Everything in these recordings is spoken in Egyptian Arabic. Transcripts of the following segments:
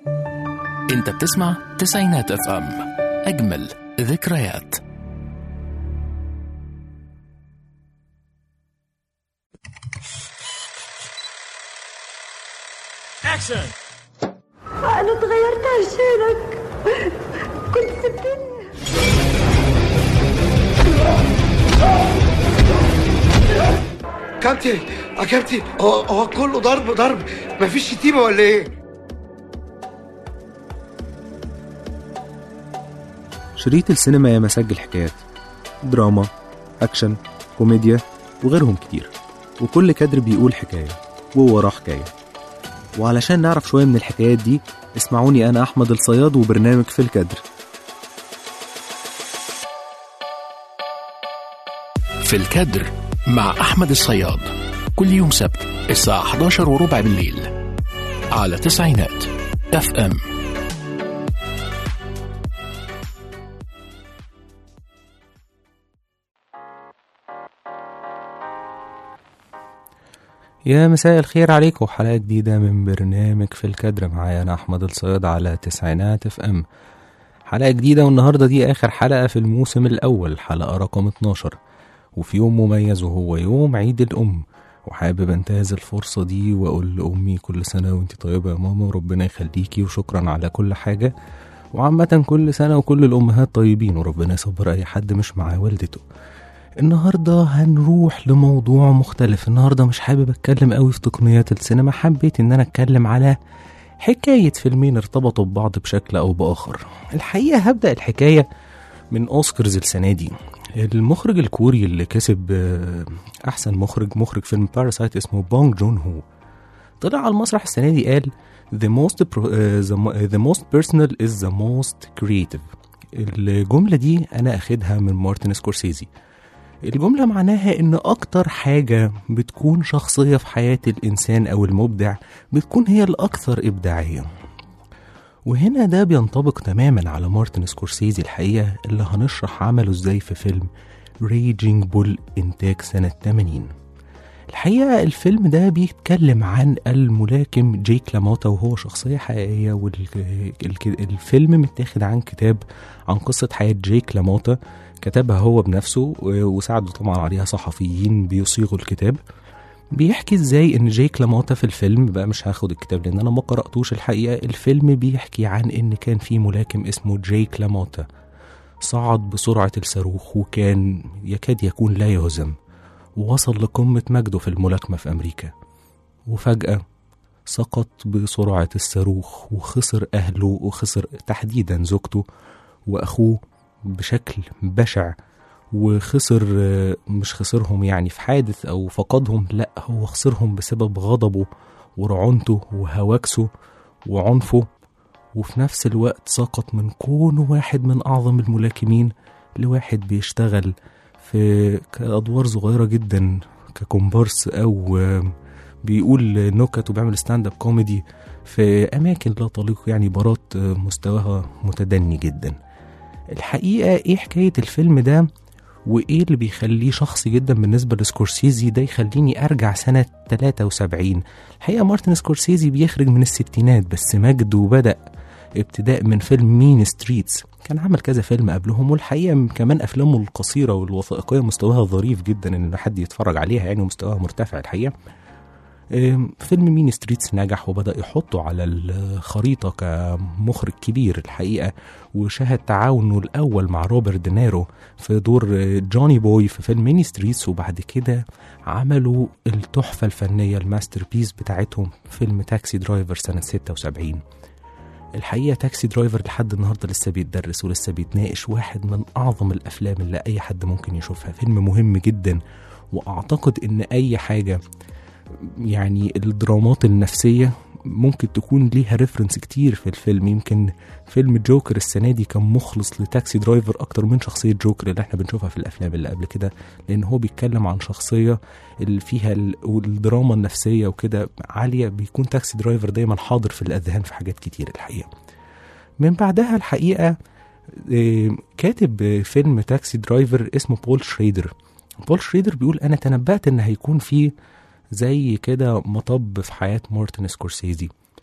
انت بتسمع تسعينات اف ام اجمل ذكريات اكشن أنا اتغيرت عشانك كنت سبتني كابتن يا كابتن هو هو كله ضرب ضرب مفيش شتيمه ولا ايه؟ شريط السينما يا مسجل حكايات دراما أكشن كوميديا وغيرهم كتير وكل كادر بيقول حكاية ووراه حكاية وعلشان نعرف شوية من الحكايات دي اسمعوني أنا أحمد الصياد وبرنامج في الكادر في الكادر مع احمد الصياد كل يوم سبت الساعة 11 وربع بالليل على تسعينات اف ام يا مساء الخير عليكم حلقة جديدة من برنامج في الكادر معايا أنا أحمد الصياد على تسعينات اف ام حلقة جديدة والنهاردة دي آخر حلقة في الموسم الأول حلقة رقم 12 وفي يوم مميز وهو يوم عيد الأم وحابب انتهز الفرصة دي وأقول لأمي كل سنة وانت طيبة يا ماما وربنا يخليكي وشكرا على كل حاجة وعامة كل سنة وكل الأمهات طيبين وربنا يصبر أي حد مش معاه والدته النهاردة هنروح لموضوع مختلف النهاردة مش حابب أتكلم قوي في تقنيات السينما حبيت إن أنا أتكلم على حكاية فيلمين ارتبطوا ببعض بشكل أو بآخر الحقيقة هبدأ الحكاية من أوسكارز السنة دي المخرج الكوري اللي كسب آه، أحسن مخرج مخرج فيلم باراسايت اسمه بونج جون هو طلع على المسرح السنة دي قال the most, pro- آه، the, mo- the most personal is the most creative الجملة دي أنا أخدها من مارتن سكورسيزي الجملة معناها إن أكتر حاجة بتكون شخصية في حياة الإنسان أو المبدع بتكون هي الأكثر إبداعية وهنا ده بينطبق تماما على مارتن سكورسيزي الحقيقة اللي هنشرح عمله ازاي في فيلم ريجينج بول إنتاج سنة 80 الحقيقة الفيلم ده بيتكلم عن الملاكم جيك لاموتا وهو شخصية حقيقية والفيلم متاخد عن كتاب عن قصة حياة جيك لاموتا كتبها هو بنفسه وساعده طبعا عليها صحفيين بيصيغوا الكتاب بيحكي ازاي ان جيك لاموتا في الفيلم بقى مش هاخد الكتاب لان انا ما قراتوش الحقيقه الفيلم بيحكي عن ان كان في ملاكم اسمه جيك لاموتا صعد بسرعه الصاروخ وكان يكاد يكون لا يهزم ووصل لقمه مجده في الملاكمه في امريكا وفجاه سقط بسرعه الصاروخ وخسر اهله وخسر تحديدا زوجته واخوه بشكل بشع وخسر آه، مش خسرهم يعني في حادث او فقدهم لا هو خسرهم بسبب غضبه ورعونته وهواكسه وعنفه وفي نفس الوقت سقط من كونه واحد من اعظم الملاكمين لواحد بيشتغل في كادوار صغيره جدا ككومبارس او آه، بيقول نكت وبيعمل ستاند اب كوميدي في اماكن لا تليق يعني بارات آه، مستواها متدني جدا الحقيقه ايه حكايه الفيلم ده وايه اللي بيخليه شخصي جدا بالنسبه لسكورسيزي ده يخليني ارجع سنه 73 الحقيقه مارتن سكورسيزي بيخرج من الستينات بس مجده بدا ابتداء من فيلم مين ستريتس كان عمل كذا فيلم قبلهم والحقيقه كمان افلامه القصيره والوثائقيه مستواها ظريف جدا ان حد يتفرج عليها يعني ومستواها مرتفع الحقيقه أم، فيلم مين ستريتس نجح وبدأ يحطه على الخريطة كمخرج كبير الحقيقة وشهد تعاونه الأول مع روبرت دينيرو في دور جوني بوي في فيلم ميني ستريتس وبعد كده عملوا التحفة الفنية الماستر بيس بتاعتهم فيلم تاكسي درايفر سنة 76 الحقيقة تاكسي درايفر لحد النهاردة لسه بيتدرس ولسه بيتناقش واحد من أعظم الأفلام اللي أي حد ممكن يشوفها فيلم مهم جدا وأعتقد إن أي حاجة يعني الدرامات النفسية ممكن تكون ليها ريفرنس كتير في الفيلم يمكن فيلم جوكر السنة دي كان مخلص لتاكسي درايفر أكتر من شخصية جوكر اللي احنا بنشوفها في الأفلام اللي قبل كده لأن هو بيتكلم عن شخصية اللي فيها ال- والدراما النفسية وكده عالية بيكون تاكسي درايفر دايما حاضر في الأذهان في حاجات كتير الحقيقة من بعدها الحقيقة آه، كاتب آه، فيلم تاكسي درايفر اسمه بول شريدر بول شريدر بيقول أنا تنبأت إن هيكون فيه زي كده مطب في حياة مارتن سكورسيزي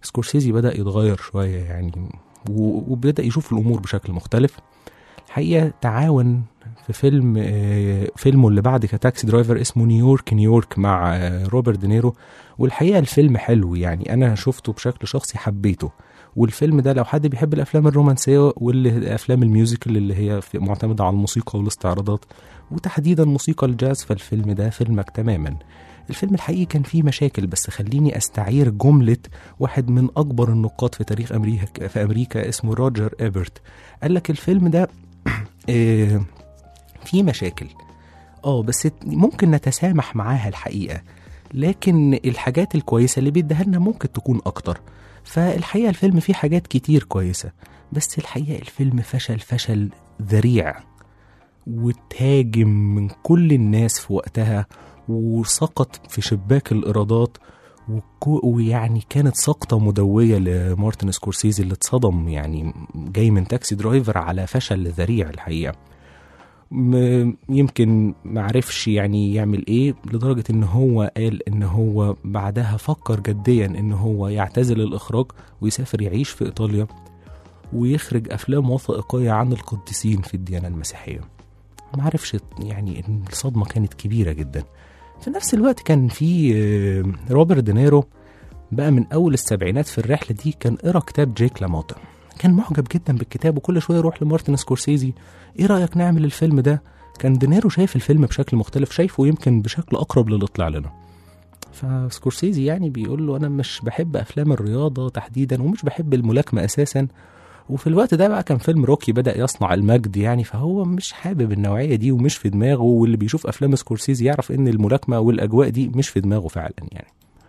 سكورسيزي بدأ يتغير شوية يعني و- وبدأ يشوف الأمور بشكل مختلف الحقيقة تعاون في فيلم آه، فيلمه اللي بعد كتاكسي درايفر اسمه نيويورك نيويورك مع آه، روبرت دينيرو والحقيقة الفيلم حلو يعني أنا شفته بشكل شخصي حبيته والفيلم ده لو حد بيحب الأفلام الرومانسية والأفلام الميوزيكال اللي هي في- معتمدة على الموسيقى والاستعراضات وتحديدا موسيقى الجاز فالفيلم ده فيلمك تماما الفيلم الحقيقي كان فيه مشاكل بس خليني استعير جملة واحد من أكبر النقاد في تاريخ أمريكا في أمريكا اسمه روجر إيبرت قال لك الفيلم ده آه، فيه مشاكل اه بس ممكن نتسامح معاها الحقيقة لكن الحاجات الكويسة اللي بيديها لنا ممكن تكون أكتر فالحقيقة الفيلم فيه حاجات كتير كويسة بس الحقيقة الفيلم فشل فشل ذريع وتهاجم من كل الناس في وقتها وسقط في شباك الإيرادات وكو- ويعني كانت سقطة مدوية لمارتن سكورسيزي اللي اتصدم يعني جاي من تاكسي درايفر على فشل ذريع الحقيقة م- يمكن معرفش يعني يعمل ايه لدرجة ان هو قال ان هو بعدها فكر جديا ان هو يعتزل الاخراج ويسافر يعيش في ايطاليا ويخرج افلام وثائقية عن القديسين في الديانة المسيحية معرفش يعني إن الصدمة كانت كبيرة جدا في نفس الوقت كان في آه، روبرت دينيرو بقى من اول السبعينات في الرحلة دي كان قرا كتاب جيك لاموتا كان معجب جدا بالكتاب وكل شويه يروح لمارتن سكورسيزي ايه رايك نعمل الفيلم ده كان دينيرو شايف الفيلم بشكل مختلف شايفه يمكن بشكل اقرب للي طلع لنا فسكورسيزي يعني بيقول له انا مش بحب افلام الرياضه تحديدا ومش بحب الملاكمه اساسا وفي الوقت ده بقى كان فيلم روكي بدا يصنع المجد يعني فهو مش حابب النوعيه دي ومش في دماغه واللي بيشوف افلام سكورسيزي يعرف ان الملاكمه والاجواء دي مش في دماغه فعلا يعني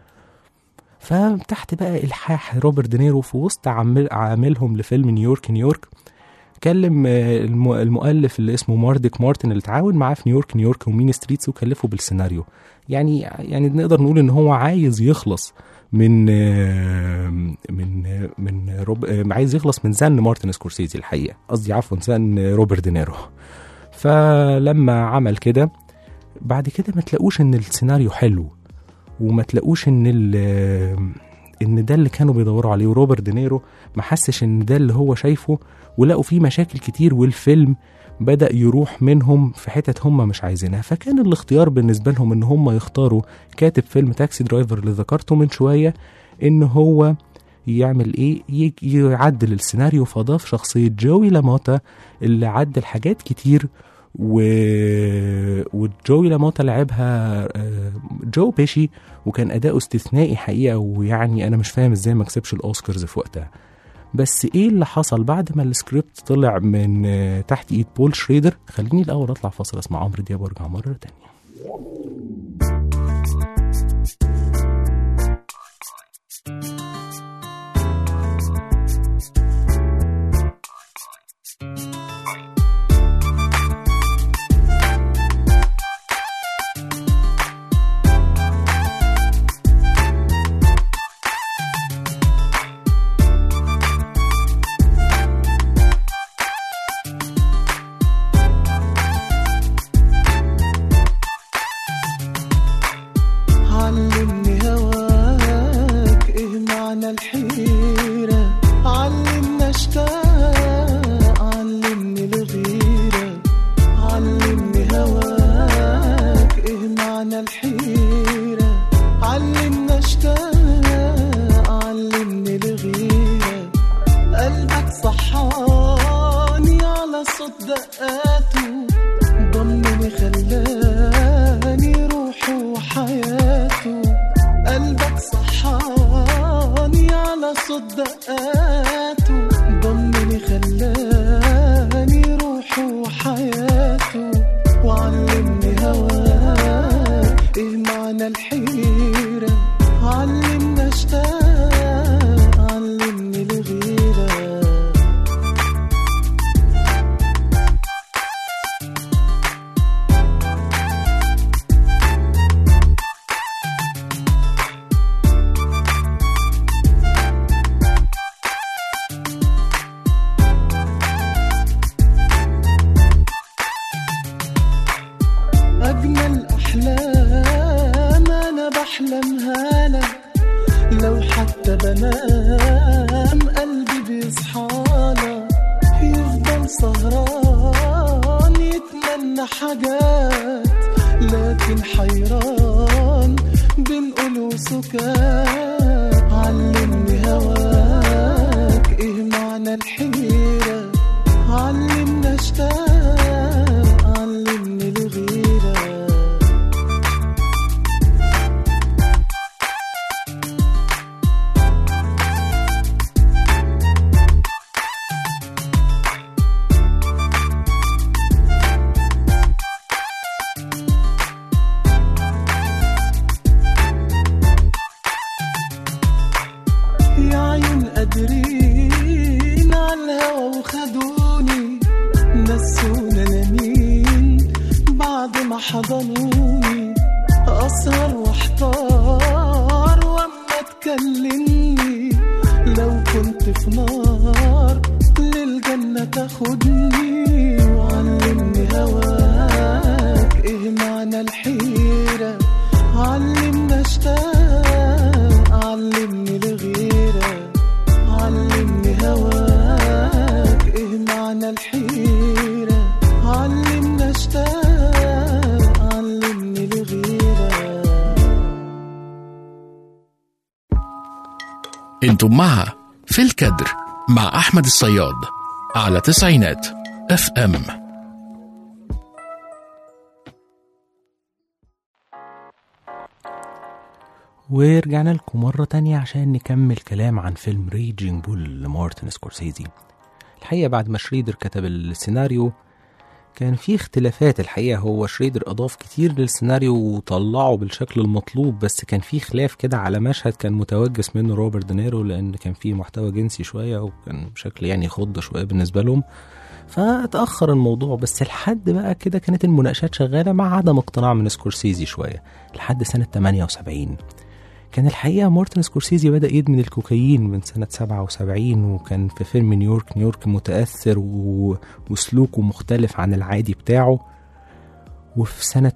فتحت بقى الحاح روبرت دينيرو في وسط عامل عاملهم لفيلم نيويورك نيويورك كلم آه، الم- المؤلف اللي اسمه مارديك مارتن اللي اتعاون معاه في نيويورك نيويورك ومين ستريتس وكلفه بالسيناريو يعني يعني نقدر نقول ان هو عايز يخلص من آه، من آه، من روب آه، عايز يخلص من زن مارتن سكورسيزي الحقيقه قصدي عفوا زن روبرت دينيرو فلما عمل كده بعد كده ما تلاقوش ان السيناريو حلو وما تلاقوش ان ال- ان ده اللي كانوا بيدوروا عليه وروبرت دينيرو ما حسش ان ده اللي هو شايفه ولقوا فيه مشاكل كتير والفيلم بدأ يروح منهم في حتت هم مش عايزينها فكان الاختيار بالنسبة لهم ان هم يختاروا كاتب فيلم تاكسي درايفر اللي ذكرته من شوية ان هو يعمل ايه يج- يعدل السيناريو فضاف شخصية جوي لاموتا اللي عدل حاجات كتير و... وجوي لاموتا لعبها آه، جو بيشي وكان اداؤه استثنائي حقيقه ويعني انا مش فاهم ازاي ما كسبش الاوسكارز في وقتها بس ايه اللي حصل بعد ما السكريبت طلع من آه، تحت ايد بول شريدر خليني الاول اطلع فاصل اسمع عمرو دياب وارجع مره تانية علمني هواك ايه معنى الحيرة علمنا اشتاق علمني الغيرة علمني هواك ايه معنى الحيرة علمنا اشتاق علمني الغيرة قلبك صحاني على صوت دقاته ضمني خلاني روحه وحياته قلبك صحاني على صوت دقاته ضمني خلاني روحه وحياته وعلمني هواك ايه معنى الحيرة علمنا اشتاق علمني الغيرة وانا بنام قلبي بيصحانا يفضل سهران يتمنى حاجات لكن حيران بنقول وسكات علمني هواك ايه معنى الحيرة علمنا اشتاق علمني الغيرة يا عيون قادرين على الهوا وخدوني نسونا لمين بعد ما حضنوني أسهر واحتار واما تكلمني لو كنت في نار للجنة تاخدني وعلمني هواك ايه معنى الحيرة علمنا اشتاق علمني الغيرة علمني هواك ايه معنى الحيرة علمنا اشتاق علمني الغيرة انتم مع في الكدر مع أحمد الصياد على تسعينات اف ام ورجعنا لكم مرة تانية عشان نكمل كلام عن فيلم ريجينج بول لمارتن سكورسيزي الحقيقة بعد ما شريدر كتب السيناريو كان في اختلافات الحقيقة هو شريدر أضاف كتير للسيناريو وطلعه بالشكل المطلوب بس كان في خلاف كده على مشهد كان متوجس منه روبرت دينيرو لأن كان فيه محتوى جنسي شوية وكان بشكل يعني خض شوية بالنسبة لهم فتأخر الموضوع بس لحد بقى كده كانت المناقشات شغالة مع عدم اقتناع من سكورسيزي شوية لحد سنة 78 كان الحقيقة مارتن سكورسيزي بدأ يدمن الكوكايين من سنة 77 وكان في فيلم نيويورك نيويورك متأثر و... وسلوكه مختلف عن العادي بتاعه وفي سنة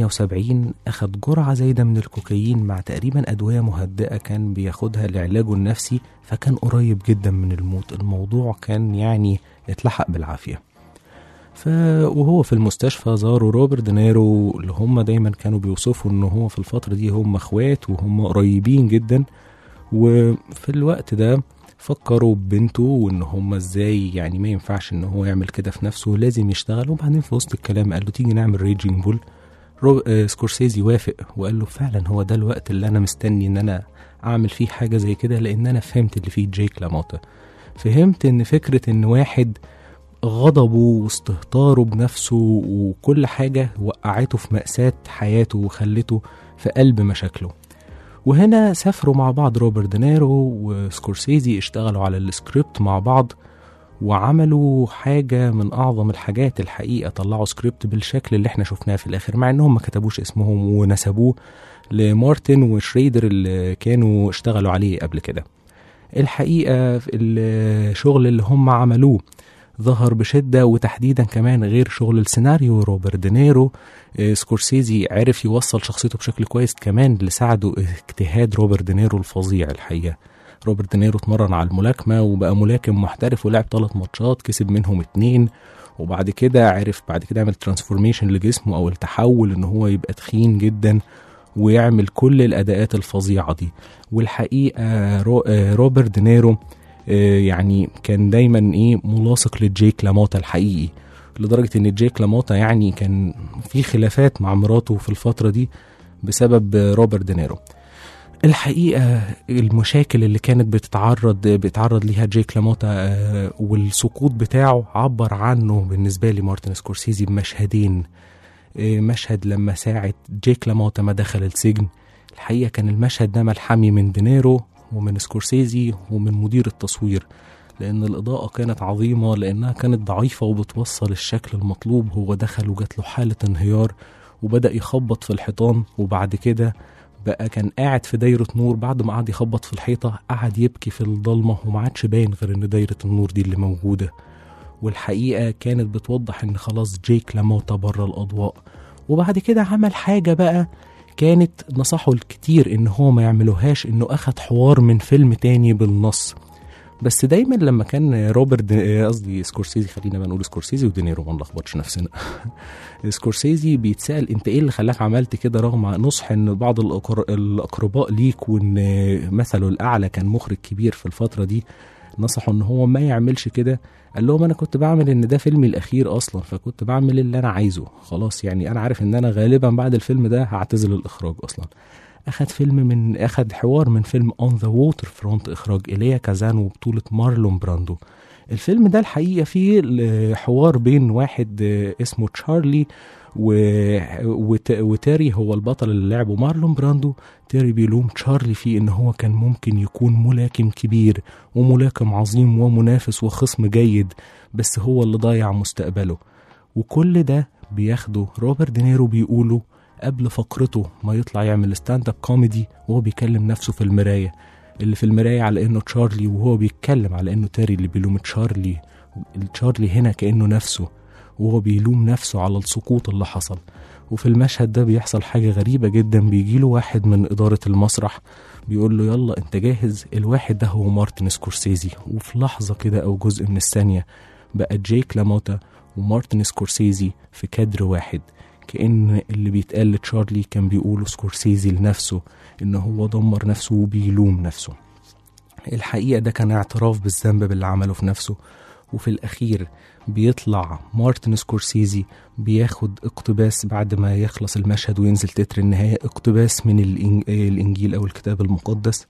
78 أخد جرعة زايدة من الكوكايين مع تقريبا أدوية مهدئة كان بياخدها لعلاجه النفسي فكان قريب جدا من الموت الموضوع كان يعني اتلحق بالعافية ف... وهو في المستشفى زاروا روبرت دينيرو اللي هم دايما كانوا بيوصفوا ان هو في الفترة دي هم اخوات وهم قريبين جدا وفي الوقت ده فكروا ببنته وان هم ازاي يعني ما ينفعش ان هو يعمل كده في نفسه لازم يشتغل وبعدين في وسط الكلام قال له تيجي نعمل ريجينج بول رو... آه سكورسيزي وافق وقال له فعلا هو ده الوقت اللي انا مستني ان انا اعمل فيه حاجة زي كده لان انا فهمت اللي فيه جيك لاموتا فهمت ان فكرة ان واحد غضبه واستهتاره بنفسه وكل حاجة وقعته في مأساة حياته وخلته في قلب مشاكله وهنا سافروا مع بعض روبرت دينيرو وسكورسيزي اشتغلوا على السكريبت مع بعض وعملوا حاجة من أعظم الحاجات الحقيقة طلعوا سكريبت بالشكل اللي احنا شفناه في الآخر مع إنهم ما كتبوش اسمهم ونسبوه لمارتن وشريدر اللي كانوا اشتغلوا عليه قبل كده الحقيقة الشغل اللي هم عملوه ظهر بشدة وتحديدا كمان غير شغل السيناريو روبرت دينيرو آه، سكورسيزي عرف يوصل شخصيته بشكل كويس كمان اللي ساعده اجتهاد روبرت دينيرو الفظيع الحقيقة روبرت دينيرو اتمرن على الملاكمة وبقى ملاكم محترف ولعب ثلاث ماتشات كسب منهم اتنين وبعد كده عرف بعد كده يعمل ترانسفورميشن لجسمه او التحول ان هو يبقى تخين جدا ويعمل كل الاداءات الفظيعه دي والحقيقه رو آه، روبرت دينيرو آه، يعني كان دايما ايه ملاصق لجيك لاموتا الحقيقي لدرجه ان جيك لاموتا يعني كان في خلافات مع مراته في الفتره دي بسبب آه، روبرت دينيرو الحقيقة المشاكل اللي كانت بتتعرض بيتعرض ليها جيك لاموتا آه، والسقوط بتاعه عبر عنه بالنسبة لي مارتن سكورسيزي بمشهدين آه، مشهد لما ساعة جيك لاموتا ما دخل السجن الحقيقة كان المشهد ده ملحمي من دينيرو ومن سكورسيزي ومن مدير التصوير لأن الإضاءة كانت عظيمة لأنها كانت ضعيفة وبتوصل الشكل المطلوب هو دخل وجات له حالة انهيار وبدأ يخبط في الحيطان وبعد كده بقى كان قاعد في دايرة نور بعد ما قعد يخبط في الحيطة قعد يبكي في الضلمة وما عادش باين غير إن دايرة النور دي اللي موجودة والحقيقة كانت بتوضح إن خلاص جيك لموت بره الأضواء وبعد كده عمل حاجة بقى كانت نصحوا الكتير ان هو ما يعملوهاش انه اخد حوار من فيلم تاني بالنص بس دايما لما كان روبرت دي- قصدي سكورسيزي خلينا بقى نقول سكورسيزي ودينيرو ما نلخبطش نفسنا سكورسيزي بيتسال انت ايه اللي خلاك عملت كده رغم نصح ان بعض الأقر- الاقرباء ليك وان مثله الاعلى كان مخرج كبير في الفتره دي نصحوا ان هو ما يعملش كده قال لهم انا كنت بعمل ان ده فيلمي الاخير اصلا فكنت بعمل اللي انا عايزه خلاص يعني انا عارف ان انا غالبا بعد الفيلم ده هعتزل الاخراج اصلا اخد فيلم من اخد حوار من فيلم اون ذا ووتر فرونت اخراج ايليا كازان وبطوله مارلون براندو الفيلم ده الحقيقه فيه ال- حوار بين واحد آه، اسمه تشارلي و... وت... وتيري هو البطل اللي لعبه مارلون براندو تيري بيلوم تشارلي فيه ان هو كان ممكن يكون ملاكم كبير وملاكم عظيم ومنافس وخصم جيد بس هو اللي ضيع مستقبله وكل ده بياخده روبرت دينيرو بيقوله قبل فقرته ما يطلع يعمل ستاند اب كوميدي وهو بيكلم نفسه في المرايه اللي في المرايه على انه تشارلي وهو بيتكلم على انه تيري اللي بيلوم تشارلي تشارلي هنا كانه نفسه وهو بيلوم نفسه على السقوط اللي حصل وفي المشهد ده بيحصل حاجة غريبة جدا بيجيله واحد من إدارة المسرح بيقول له يلا انت جاهز الواحد ده هو مارتن سكورسيزي وفي لحظة كده أو جزء من الثانية بقى جيك لاموتا ومارتن سكورسيزي في كادر واحد كأن اللي بيتقال لتشارلي كان بيقوله سكورسيزي لنفسه إن هو دمر نفسه وبيلوم نفسه الحقيقة ده كان اعتراف بالذنب باللي عمله في نفسه وفي الأخير بيطلع مارتن سكورسيزي بياخد اقتباس بعد ما يخلص المشهد وينزل تتر النهاية اقتباس من الإن- الإنجيل أو الكتاب المقدس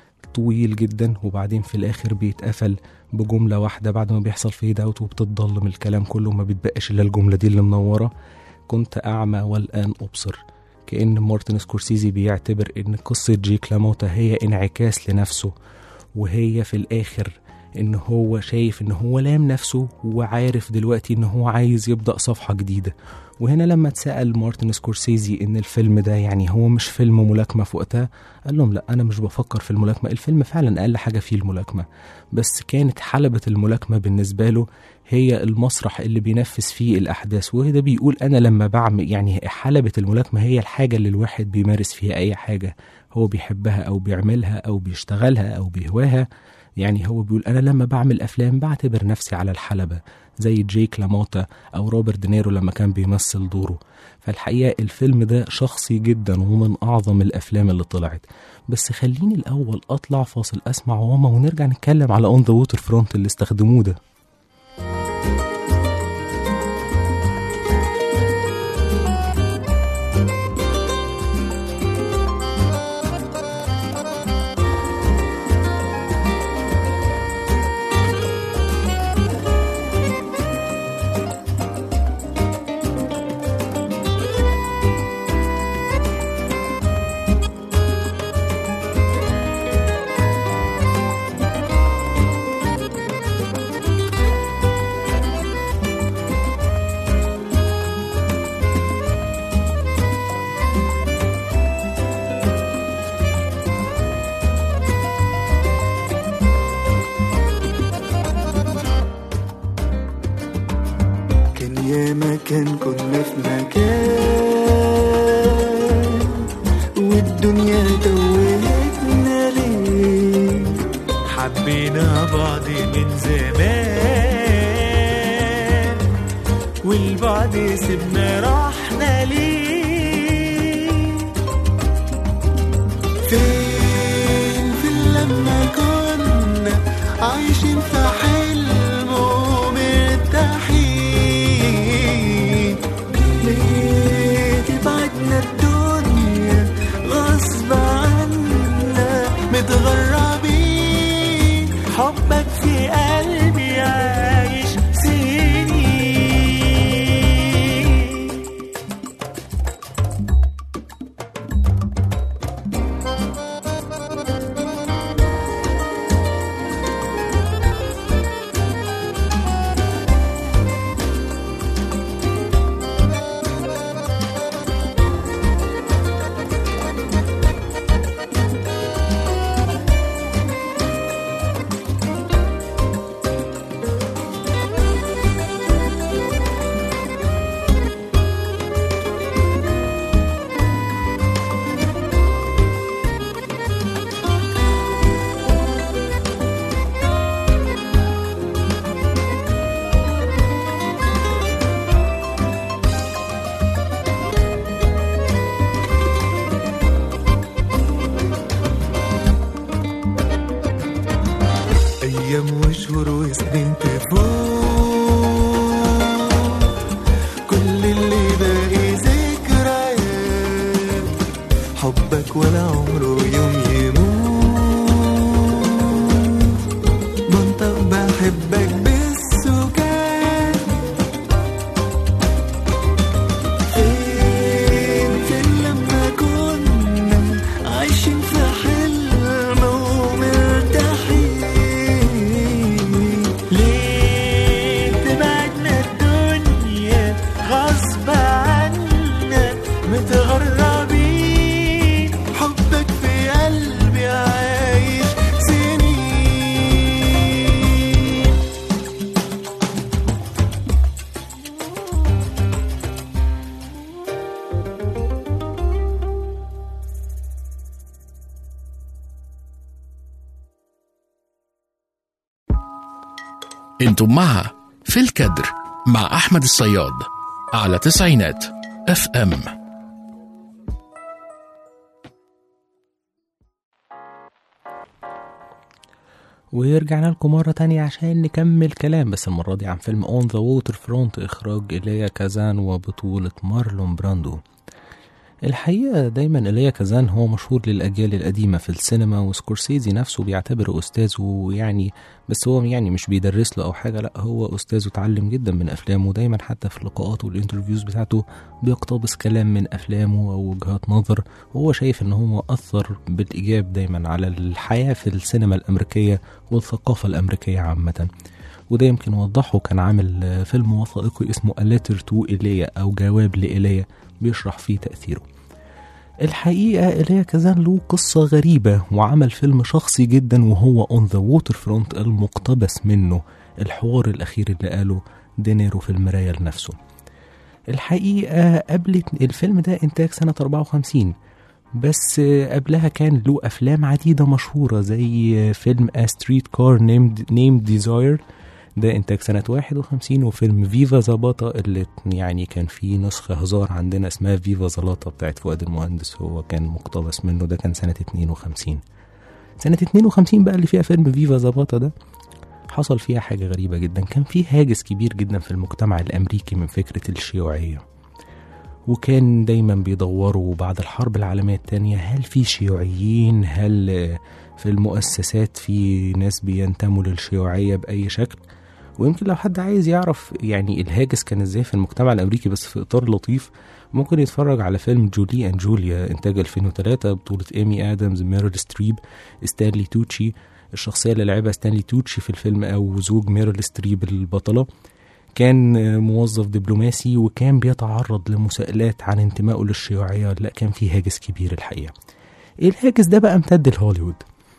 طويل جدا وبعدين في الآخر بيتقفل بجملة واحدة بعد ما بيحصل فيد اوت وبتتضلم الكلام كله ما بيتبقاش إلا الجملة دي اللي منورة كنت أعمى والآن أبصر كأن مارتن سكورسيزي بيعتبر إن قصة جيك لاموتا هي انعكاس لنفسه وهي في الآخر إن هو شايف إن هو لام نفسه وعارف دلوقتي إن هو عايز يبدأ صفحة جديدة وهنا لما اتسأل مارتن سكورسيزي إن الفيلم ده يعني هو مش فيلم ملاكمة في وقتها قال لهم لا أنا مش بفكر في الملاكمة الفيلم فعلا أقل حاجة فيه الملاكمة بس كانت حلبة الملاكمة بالنسبة له هي المسرح اللي بينفذ فيه الأحداث وهذا بيقول أنا لما بعمل يعني حلبة الملاكمة هي الحاجة اللي الواحد بيمارس فيها أي حاجة هو بيحبها أو بيعملها أو بيشتغلها أو بيهواها يعني هو بيقول أنا لما بعمل أفلام بعتبر نفسي على الحلبة زي جيك لاموتا أو روبرت دينيرو لما كان بيمثل دوره فالحقيقة الفيلم ده شخصي جدا ومن أعظم الأفلام اللي طلعت بس خليني الأول أطلع فاصل أسمع وما ونرجع نتكلم على أون ذا ووتر فرونت اللي استخدموه ده كان يا مكان كنا في مكان والدنيا توهتنا ليه حبينا بعض من زمان والبعد سيبنا رحنا ليه فين فين لما كنا عايشين في حلم ومرتاحين ليه تبعدنا الدنيا غصب عنا متغربين حبك في قلبي عايش سنين أيام وشهور وسنين تفوت كل اللي باقي ذكريات حبك ولا عمره يوم يموت بنطق بحبك بالسكان فين فين لما كنا عايشين في حلم ومرتاحين ليه تبعدنا الدنيا غصب عنا متغربين حبك في قلبي عايش سنين انتم مع في الكدر مع أحمد الصياد على تسعينات اف ام ورجعنا لكم مرة تانية عشان نكمل كلام بس المرة دي عن فيلم اون ذا ووتر فرونت إخراج إيليا كازان وبطولة مارلون براندو الحقيقة دايما إيليا كازان هو مشهور للأجيال القديمة في السينما وسكورسيزي نفسه بيعتبره أستاذه يعني بس هو يعني مش بيدرس له أو حاجة لأ هو أستاذه اتعلم جدا من أفلامه دايما حتى في اللقاءات والإنترفيوز بتاعته بيقتبس كلام من أفلامه أو وجهات نظر وهو شايف إن هو أثر بالإيجاب دايما على الحياة في السينما الأمريكية والثقافة الأمريكية عامة وده يمكن وضحه كان عامل آه، فيلم وثائقي اسمه A Letter to إيليا أو جواب لإيليا بيشرح فيه تأثيره الحقيقة إيليا كازان له قصة غريبة وعمل فيلم شخصي جدا وهو On the Waterfront المقتبس منه الحوار الأخير اللي قاله دينيرو في المراية لنفسه الحقيقة قبل الفيلم ده إنتاج سنة 54 بس قبلها كان له أفلام عديدة مشهورة زي فيلم A Street Car Named, named Desire ده إنتاج سنة 51 وفيلم فيفا زباطة اللي يعني كان فيه نسخة هزار عندنا اسمها فيفا زلاطة بتاعت فؤاد المهندس هو كان مقتبس منه ده كان سنة 52 سنة 52 بقى اللي فيها فيلم فيفا زباطة ده حصل فيها حاجة غريبة جدا كان في هاجس كبير جدا في المجتمع الأمريكي من فكرة الشيوعية وكان دايما بيدوروا بعد الحرب العالمية التانية هل في شيوعيين هل في المؤسسات في ناس بينتموا للشيوعية بأي شكل ويمكن لو حد عايز يعرف يعني الهاجس كان ازاي في المجتمع الامريكي بس في اطار لطيف ممكن يتفرج على فيلم جولي اند جوليا انتاج 2003 بطولة ايمي ادمز ميريل ستريب ستانلي توتشي الشخصية اللي لعبها ستانلي توتشي في الفيلم او زوج ميريل ستريب البطلة كان موظف دبلوماسي وكان بيتعرض لمساءلات عن انتمائه للشيوعية لا كان في هاجس كبير الحقيقة الهاجس ده بقى امتد لهوليوود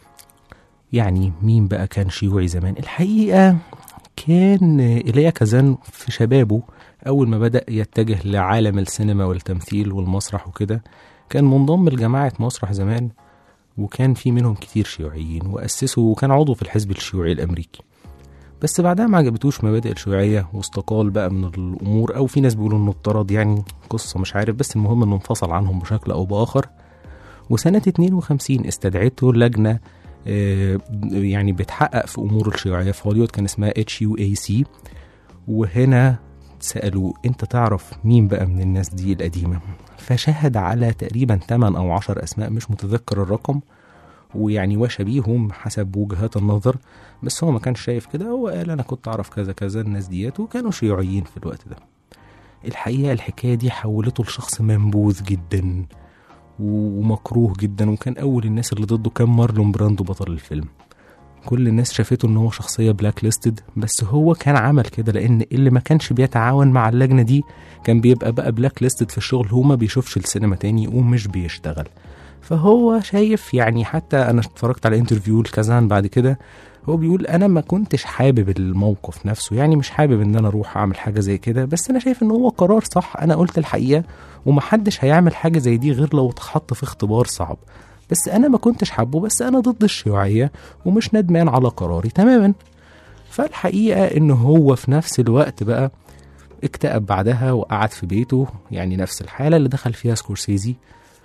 يعني مين بقى كان شيوعي زمان الحقيقة كان إيليا كازان في شبابه أول ما بدأ يتجه لعالم السينما والتمثيل والمسرح وكده كان منضم لجماعة مسرح زمان وكان في منهم كتير شيوعيين وأسسوا وكان عضو في الحزب الشيوعي الأمريكي بس بعدها ما عجبتوش مبادئ الشيوعية واستقال بقى من الأمور أو في ناس بيقولوا إنه اضطرد يعني قصة مش عارف بس المهم إنه انفصل عنهم بشكل أو بآخر وسنة 52 استدعته لجنة آه، يعني بتحقق في امور الشيوعيه في هوليوود كان اسمها اتش يو اي سي وهنا سالوه انت تعرف مين بقى من الناس دي القديمه فشهد على تقريبا 8 او 10 اسماء مش متذكر الرقم ويعني وشبيهم حسب وجهات النظر بس هو ما كانش شايف كده هو قال انا كنت اعرف كذا كذا الناس ديات وكانوا شيوعيين في الوقت ده الحقيقه الحكايه دي حولته لشخص منبوذ جدا ومكروه جدا وكان اول الناس اللي ضده كان مارلون براندو بطل الفيلم كل الناس شافته ان هو شخصيه بلاك ليستد بس هو كان عمل كده لان اللي ما كانش بيتعاون مع اللجنه دي كان بيبقى بقى بلاك ليستد في الشغل هو ما بيشوفش السينما تاني ومش بيشتغل فهو شايف يعني حتى انا اتفرجت على انترفيو لكازان بعد كده هو بيقول انا ما كنتش حابب الموقف نفسه يعني مش حابب ان انا اروح اعمل حاجه زي كده بس انا شايف ان هو قرار صح انا قلت الحقيقه ومحدش هيعمل حاجه زي دي غير لو اتحط في اختبار صعب بس انا ما كنتش حابه بس انا ضد الشيوعيه ومش ندمان على قراري تماما فالحقيقه ان هو في نفس الوقت بقى اكتئب بعدها وقعد في بيته يعني نفس الحاله اللي دخل فيها سكورسيزي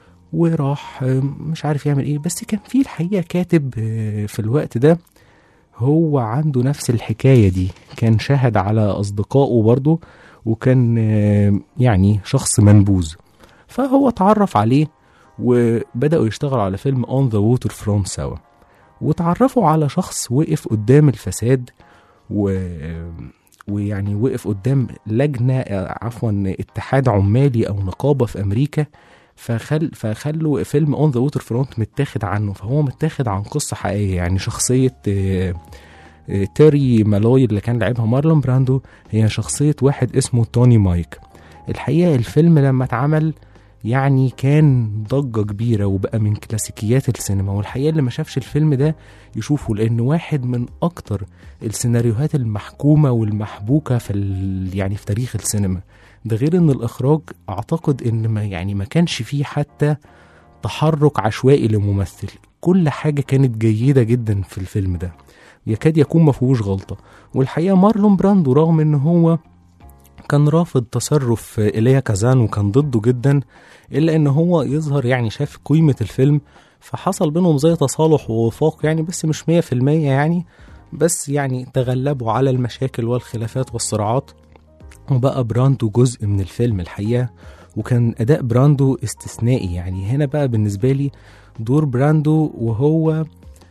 وراح آه، مش عارف يعمل ايه بس كان في الحقيقه كاتب آه، في الوقت ده هو عنده نفس الحكاية دي كان شاهد على أصدقائه برضه وكان آه، يعني شخص منبوذ فهو اتعرف عليه وبدأوا يشتغلوا على فيلم On the Waterfront سوا وتعرفوا على شخص وقف قدام الفساد و... ويعني وقف قدام لجنة آه، عفوا اتحاد عمالي أو نقابة في أمريكا فخل فخلوا فيلم اون ذا ووتر فرونت متاخد عنه فهو متاخد عن قصه حقيقيه يعني شخصيه آه، آه، تيري مالوي اللي كان لعبها مارلون براندو هي شخصيه واحد اسمه توني مايك الحقيقه الفيلم لما اتعمل يعني كان ضجة كبيرة وبقى من كلاسيكيات السينما والحقيقة اللي ما شافش الفيلم ده يشوفه لأن واحد من أكتر السيناريوهات المحكومة والمحبوكة في ال... يعني في تاريخ السينما ده غير ان الاخراج اعتقد ان ما يعني ما كانش فيه حتى تحرك عشوائي لممثل كل حاجه كانت جيده جدا في الفيلم ده يكاد يكون ما فيهوش غلطه والحقيقه مارلون براندو رغم ان هو كان رافض تصرف ايليا كازان وكان ضده جدا الا ان هو يظهر يعني شاف قيمه الفيلم فحصل بينهم زي تصالح ووفاق يعني بس مش 100% يعني بس يعني تغلبوا على المشاكل والخلافات والصراعات وبقى براندو جزء من الفيلم الحقيقة وكان أداء براندو استثنائي يعني هنا بقى بالنسبة لي دور براندو وهو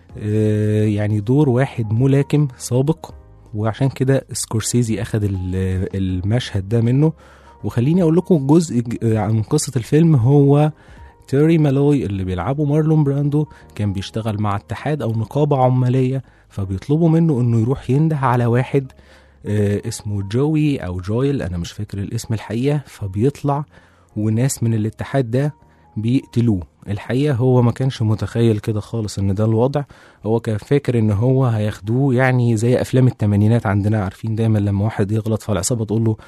آه، يعني دور واحد ملاكم سابق وعشان كده سكورسيزي أخد ال- المشهد ده منه وخليني أقول لكم جزء ج- عن قصة الفيلم هو تيري مالوي اللي بيلعبه مارلون براندو كان بيشتغل مع اتحاد أو نقابة عمالية فبيطلبوا منه إنه يروح ينده على واحد آه، اسمه جوي او جويل انا مش فاكر الاسم الحقيقه فبيطلع وناس من الاتحاد ده بيقتلوه الحقيقه هو ما كانش متخيل كده خالص ان ده الوضع هو كان فاكر ان هو هياخدوه يعني زي افلام التمانينات عندنا عارفين دايما لما واحد يغلط فالعصابه تقول له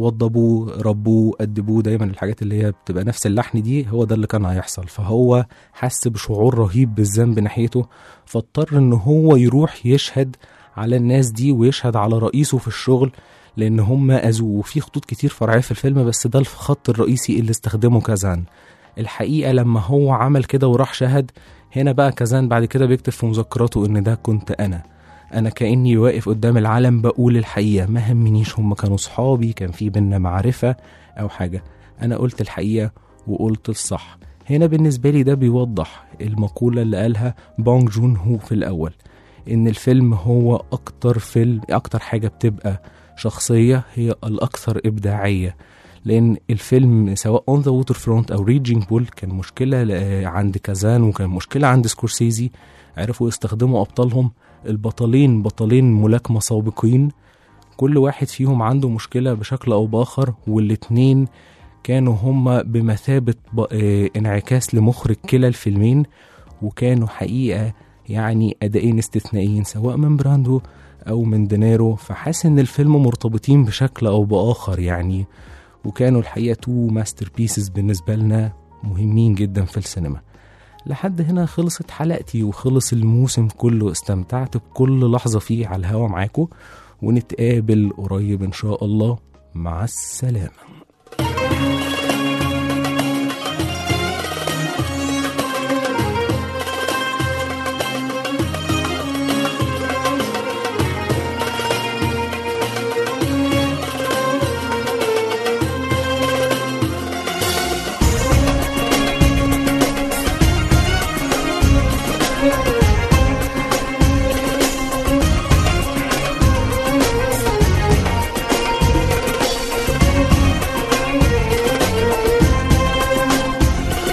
وضبوه ربوه ادبوه دايما الحاجات اللي هي بتبقى نفس اللحن دي هو ده اللي كان هيحصل فهو حس بشعور رهيب بالذنب ناحيته فاضطر ان هو يروح يشهد على الناس دي ويشهد على رئيسه في الشغل لان هم اذوه وفي خطوط كتير فرعيه في الفيلم بس ده الخط الرئيسي اللي استخدمه كازان الحقيقه لما هو عمل كده وراح شهد هنا بقى كازان بعد كده بيكتب في مذكراته ان ده كنت انا انا كاني واقف قدام العالم بقول الحقيقه ما همنيش هم كانوا صحابي كان في بينا معرفه او حاجه انا قلت الحقيقه وقلت الصح هنا بالنسبه لي ده بيوضح المقوله اللي قالها بونج جون هو في الاول ان الفيلم هو اكتر فيلم اكتر حاجه بتبقى شخصيه هي الاكثر ابداعيه لان الفيلم سواء اون ذا ووتر فرونت او ريجينج بول كان مشكله ل- عند كازان وكان مشكله عند سكورسيزي عرفوا يستخدموا ابطالهم البطلين بطلين ملاكمه سابقين كل واحد فيهم عنده مشكله بشكل او باخر والاتنين كانوا هما بمثابه ب- آه، انعكاس لمخرج كلا الفيلمين وكانوا حقيقه يعني ادائين استثنائيين سواء من براندو او من دينيرو فحاسس ان الفيلم مرتبطين بشكل او باخر يعني وكانوا الحقيقه تو ماستر بيسز بالنسبه لنا مهمين جدا في السينما لحد هنا خلصت حلقتي وخلص الموسم كله استمتعت بكل لحظه فيه على الهوا معاكم ونتقابل قريب ان شاء الله مع السلامه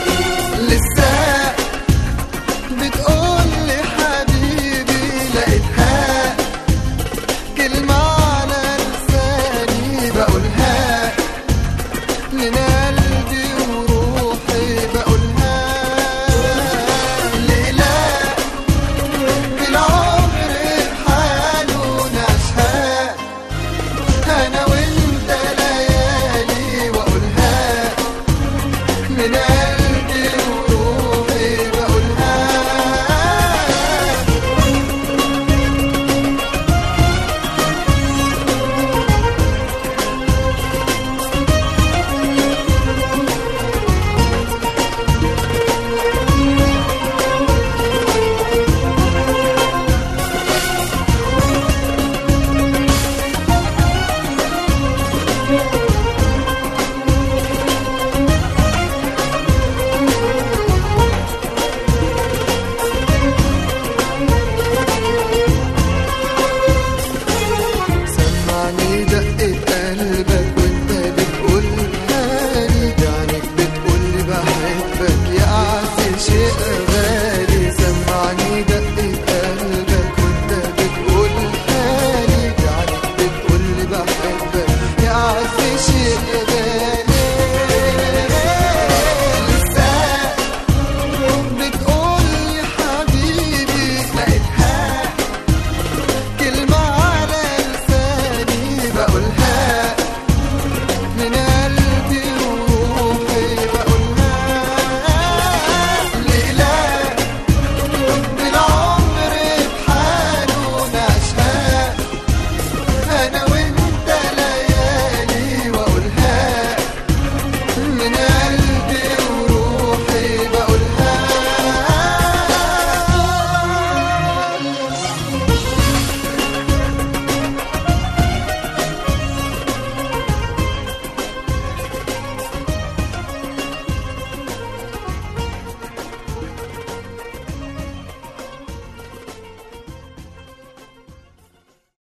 لسه بتقول لي حبيبي لقيت